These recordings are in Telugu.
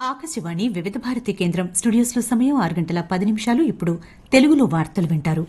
ఆకాశవాణి వివిధ భారతి కేంద్రం స్టూడియోస్లో సమయం ఆరు గంటల పది నిమిషాలు ఇప్పుడు తెలుగులో వార్తలు వింటారు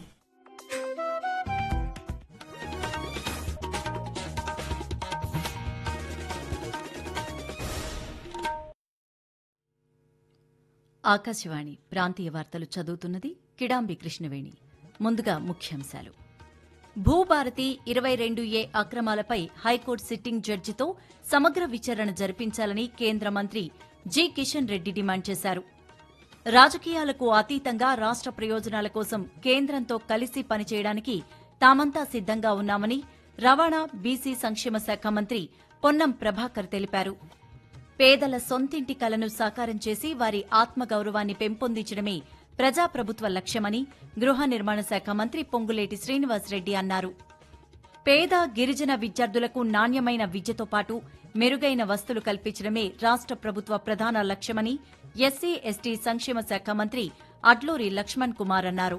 ఆకాశవాణి ప్రాంతీయ వార్తలు చదువుతున్నది కిడాంబి కృష్ణవేణి ముందుగా ముఖ్యాంశాలు భూభారతి ఇరవై రెండు ఏ అక్రమాలపై హైకోర్టు సిట్టింగ్ జడ్జితో సమగ్ర విచారణ జరిపించాలని కేంద్ర మంత్రి జి కిషన్ రెడ్డి డిమాండ్ చేశారు రాజకీయాలకు అతీతంగా రాష్ట్ర ప్రయోజనాల కోసం కేంద్రంతో కలిసి పనిచేయడానికి తామంతా సిద్దంగా ఉన్నామని రవాణా బీసీ సంక్షేమ శాఖ మంత్రి పొన్నం ప్రభాకర్ తెలిపారు పేదల సొంతింటి కలను సాకారం చేసి వారి ఆత్మగౌరవాన్ని పెంపొందించడమే ప్రజాప్రభుత్వ లక్ష్యమని గృహ నిర్మాణ శాఖ మంత్రి పొంగులేటి శ్రీనివాసరెడ్డి అన్నారు పేద గిరిజన విద్యార్థులకు నాణ్యమైన విద్యతో పాటు మెరుగైన వస్తువులు కల్పించడమే రాష్ట్ర ప్రభుత్వ ప్రధాన లక్ష్యమని ఎస్సీ ఎస్టీ సంక్షేమ శాఖ మంత్రి అడ్లూరి లక్ష్మణ్ కుమార్ అన్నారు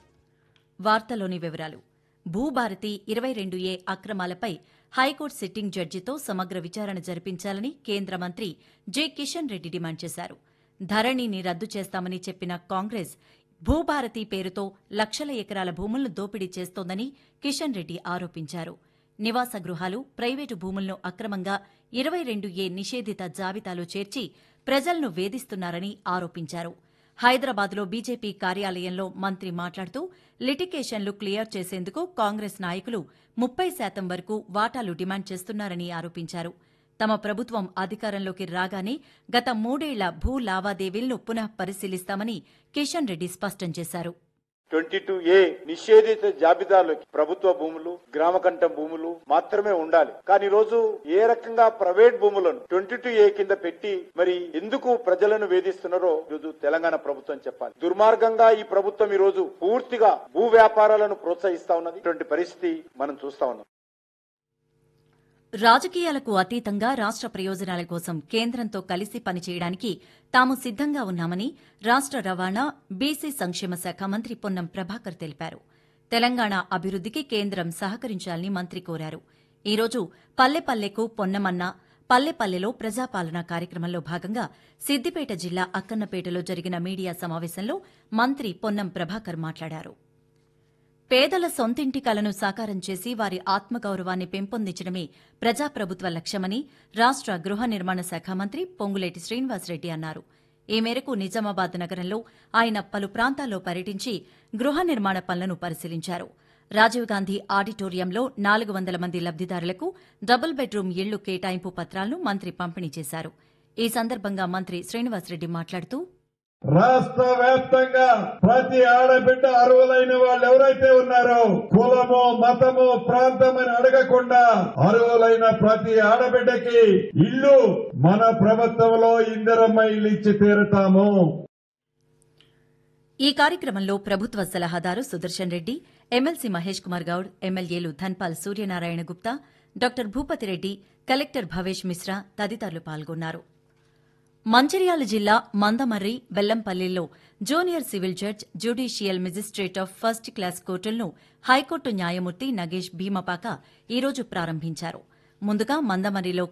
వార్తలోని వివరాలు భూభారతి ఇరవై రెండు ఏ అక్రమాలపై హైకోర్టు సిట్టింగ్ జడ్జితో సమగ్ర విచారణ జరిపించాలని కేంద్ర మంత్రి జె కిషన్ రెడ్డి డిమాండ్ చేశారు ధరణిని రద్దు చేస్తామని చెప్పిన కాంగ్రెస్ భూభారతి పేరుతో లక్షల ఎకరాల భూములను దోపిడీ చేస్తోందని కిషన్ రెడ్డి ఆరోపించారు నివాస గృహాలు ప్రైవేటు భూములను అక్రమంగా ఇరవై రెండు ఏ నిషేధిత జాబితాలో చేర్చి ప్రజలను వేధిస్తున్నారని ఆరోపించారు హైదరాబాద్లో బీజేపీ కార్యాలయంలో మంత్రి మాట్లాడుతూ లిటికేషన్లు క్లియర్ చేసేందుకు కాంగ్రెస్ నాయకులు ముప్పై శాతం వరకు వాటాలు డిమాండ్ చేస్తున్నారని ఆరోపించారు తమ ప్రభుత్వం అధికారంలోకి రాగానే గత మూడేళ్ల భూ లావాదేవీలను పునః పరిశీలిస్తామని కిషన్ రెడ్డి స్పష్టం చేశారు ట్వంటీ టూ ఏ నిషేధిత జాబితాలోకి ప్రభుత్వ భూములు గ్రామకంఠ భూములు మాత్రమే ఉండాలి కానీ ఈ రోజు ఏ రకంగా ప్రైవేట్ భూములను ట్వంటీ టూ ఏ కింద పెట్టి మరి ఎందుకు ప్రజలను వేధిస్తున్నారో ఈరోజు తెలంగాణ ప్రభుత్వం చెప్పాలి దుర్మార్గంగా ఈ ప్రభుత్వం ఈ రోజు పూర్తిగా భూ వ్యాపారాలను ప్రోత్సహిస్తా ఉన్నది ఇటువంటి పరిస్థితి మనం చూస్తా ఉన్నాం రాజకీయాలకు అతీతంగా రాష్ట్ర ప్రయోజనాల కోసం కేంద్రంతో కలిసి పనిచేయడానికి తాము సిద్దంగా ఉన్నామని రాష్ట్ర రవాణా బీసీ సంక్షేమ శాఖ మంత్రి పొన్నం ప్రభాకర్ తెలిపారు తెలంగాణ అభివృద్దికి కేంద్రం సహకరించాలని మంత్రి కోరారు ఈ రోజు పల్లెపల్లెకు పొన్నమన్న పల్లెపల్లెలో ప్రజాపాలన కార్యక్రమంలో భాగంగా సిద్దిపేట జిల్లా అక్కన్నపేటలో జరిగిన మీడియా సమావేశంలో మంత్రి పొన్నం ప్రభాకర్ మాట్లాడారు పేదల సొంతింటి కలను సాకారం చేసి వారి ఆత్మగౌరవాన్ని పెంపొందించడమే ప్రజాప్రభుత్వ లక్ష్యమని రాష్ట్ర గృహ నిర్మాణ శాఖ మంత్రి పొంగులేటి శ్రీనివాసరెడ్డి అన్నారు ఈ మేరకు నిజామాబాద్ నగరంలో ఆయన పలు ప్రాంతాల్లో పర్యటించి గృహ నిర్మాణ పనులను పరిశీలించారు రాజీవ్ గాంధీ ఆడిటోరియంలో నాలుగు వందల మంది లబ్దిదారులకు డబుల్ బెడ్రూమ్ ఇళ్లు కేటాయింపు పత్రాలను మంత్రి పంపిణీ చేశారు ఈ సందర్భంగా మంత్రి శ్రీనివాసరెడ్డి మాట్లాడుతూ రాష్ట్ర వ్యాప్తంగా ప్రతి ఆడబిడ్డ అర్హులైన వాళ్ళు ఎవరైతే ఉన్నారో కులము మతము ప్రాంతం అని అడగకుండా అర్హులైన ప్రతి ఆడబిడ్డకి ఇల్లు మన ప్రభుత్వంలో ఇందిరమ్మ ఇల్లు ఇచ్చి తీరుతాము ఈ కార్యక్రమంలో ప్రభుత్వ సలహాదారు సుదర్శన్ రెడ్డి ఎమ్మెల్సీ మహేష్ కుమార్ గౌడ్ ఎమ్మెల్యేలు ధన్పాల్ సూర్యనారాయణ గుప్తా డాక్టర్ భూపతిరెడ్డి కలెక్టర్ భవేష్ మిశ్రా తదితరులు పాల్గొన్నారు మంచిర్యాల జిల్లా Mandamarri బెల్లంపల్లిలో junior civil judge judicial magistrate of first class కోర్టులను high court న్యాయమూర్తి నగేష్ భీమపాక ఈరోజు ప్రారంభించారు ముందుగా మందమర్రిలో